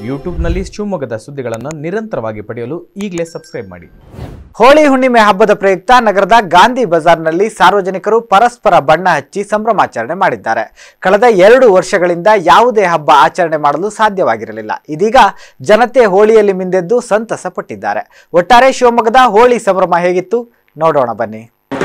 ಯೂಟ್ಯೂಬ್ನಲ್ಲಿ ಶಿವಮೊಗ್ಗದ ಸುದ್ದಿಗಳನ್ನು ನಿರಂತರವಾಗಿ ಪಡೆಯಲು ಈಗಲೇ ಸಬ್ಸ್ಕ್ರೈಬ್ ಮಾಡಿ ಹೋಳಿ ಹುಣ್ಣಿಮೆ ಹಬ್ಬದ ಪ್ರಯುಕ್ತ ನಗರದ ಗಾಂಧಿ ಬಜಾರ್ನಲ್ಲಿ ಸಾರ್ವಜನಿಕರು ಪರಸ್ಪರ ಬಣ್ಣ ಹಚ್ಚಿ ಸಂಭ್ರಮಾಚರಣೆ ಮಾಡಿದ್ದಾರೆ ಕಳೆದ ಎರಡು ವರ್ಷಗಳಿಂದ ಯಾವುದೇ ಹಬ್ಬ ಆಚರಣೆ ಮಾಡಲು ಸಾಧ್ಯವಾಗಿರಲಿಲ್ಲ ಇದೀಗ ಜನತೆ ಹೋಳಿಯಲ್ಲಿ ಮಿಂದೆದ್ದು ಸಂತಸ ಪಟ್ಟಿದ್ದಾರೆ ಒಟ್ಟಾರೆ ಶಿವಮೊಗ್ಗದ ಹೋಳಿ ಸಂಭ್ರಮ ಹೇಗಿತ್ತು ನೋಡೋಣ ಬನ್ನಿ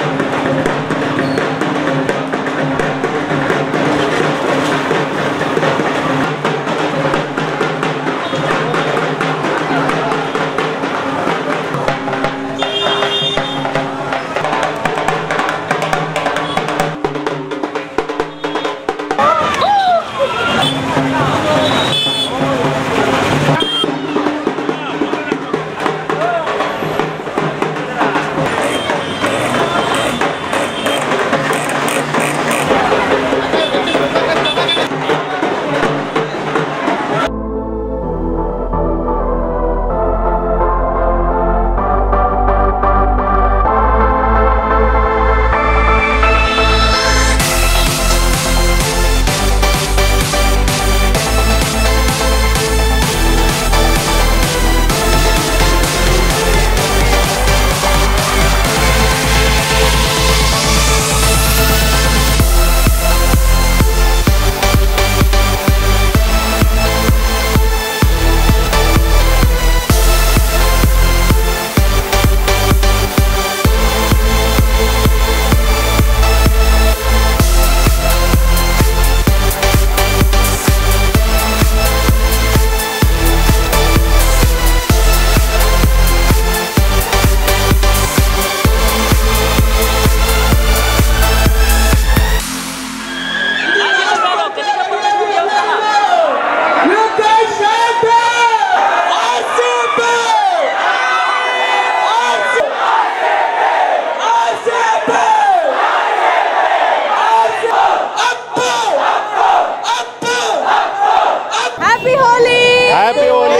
ಹ್ಯಾಪಿ ಹೋಲಿ ಹ್ಯಾಪಿ ಹೋಲಿ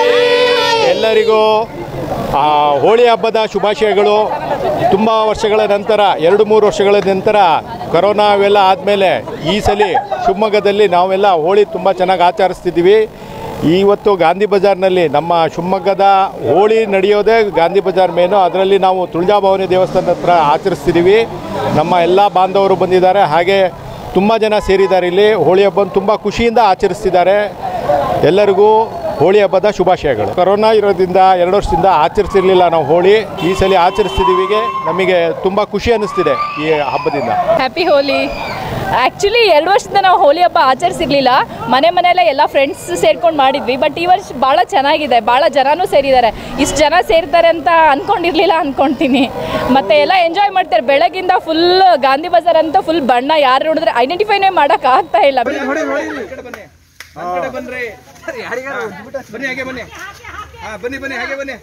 ಎಲ್ಲರಿಗೂ ಆ, ಹೋಳಿ ಹಬ್ಬದ ಶುಭಾಶಯಗಳು ತುಂಬ ವರ್ಷಗಳ ನಂತರ ಎರಡು ಮೂರು ವರ್ಷಗಳ ನಂತರ ಕೊರೋನಾ ಅವೆಲ್ಲ ಆದಮೇಲೆ ಈ ಸಲ ಶಿವಮೊಗ್ಗದಲ್ಲಿ ನಾವೆಲ್ಲ ಹೋಳಿ ತುಂಬ ಚೆನ್ನಾಗಿ ಆಚರಿಸ್ತಿದ್ದೀವಿ ಇವತ್ತು ಗಾಂಧಿ ಬಜಾರ್ನಲ್ಲಿ ನಮ್ಮ ಶಿವಮೊಗ್ಗದ ಹೋಳಿ ನಡೆಯೋದೇ ಗಾಂಧಿ ಬಜಾರ್ ಮೇನು ಅದರಲ್ಲಿ ನಾವು ತುಳಜಾಭವಾನಿ ದೇವಸ್ಥಾನದ ಹತ್ರ ಆಚರಿಸ್ತಿದ್ದೀವಿ ನಮ್ಮ ಎಲ್ಲ ಬಾಂಧವರು ಬಂದಿದ್ದಾರೆ ಹಾಗೆ ತುಂಬ ಜನ ಸೇರಿದ್ದಾರೆ ಇಲ್ಲಿ ಹೋಳಿ ಹಬ್ಬನ ತುಂಬ ಖುಷಿಯಿಂದ ಆಚರಿಸ್ತಿದ್ದಾರೆ ಎಲ್ಲರಿಗೂ ಹೋಳಿ ಹಬ್ಬದ ಶುಭಾಶಯಗಳು ಕೊರೋನಾ ಇರೋದ್ರಿಂದ ಎರಡು ವರ್ಷದಿಂದ ಆಚರಿಸಿರ್ಲಿಲ್ಲ ನಾವು ಹೋಳಿ ಈ ಸಲ ಆಚರಿಸ್ತಿದ್ದೀವಿಗೆ ನಮಗೆ ತುಂಬ ಖುಷಿ ಅನ್ನಿಸ್ತಿದೆ ಈ ಹಬ್ಬದಿಂದ ಹ್ಯಾಪಿ ಹೋಲಿ ಆ್ಯಕ್ಚುಲಿ ಎರಡು ವರ್ಷದಿಂದ ನಾವು ಹೋಲಿ ಹಬ್ಬ ಆಚರಿಸಿರ್ಲಿಲ್ಲ ಮನೆ ಮನೆಯಲ್ಲ ಎಲ್ಲ ಫ್ರೆಂಡ್ಸ್ ಸೇರ್ಕೊಂಡು ಮಾಡಿದ್ವಿ ಬಟ್ ಈ ವರ್ಷ ಭಾಳ ಚೆನ್ನಾಗಿದೆ ಭಾಳ ಜನನೂ ಸೇರಿದ್ದಾರೆ ಇಷ್ಟು ಜನ ಸೇರ್ತಾರೆ ಅಂತ ಅಂದ್ಕೊಂಡಿರ್ಲಿಲ್ಲ ಅಂದ್ಕೊಳ್ತೀನಿ ಮತ್ತು ಎಲ್ಲ ಎಂಜಾಯ್ ಮಾಡ್ತಾರೆ ಬೆಳಗಿಂದ ಫುಲ್ ಗಾಂಧಿ ಬಜಾರ್ ಅಂತ ಫುಲ್ ಬಣ್ಣ ಯಾರು ನೋಡಿದ್ರೆ ಐಡೆಂಟಿಫೈನೇ ಮಾಡೋಕೆ ಆಗ್ತಾ ಇಲ್ಲ ಬನ್ನಿ ಹಾಗೆ ಬನ್ನಿ ಹಾ ಬನ್ನಿ ಬನ್ನಿ ಹಾಗೆ ಬನ್ನಿ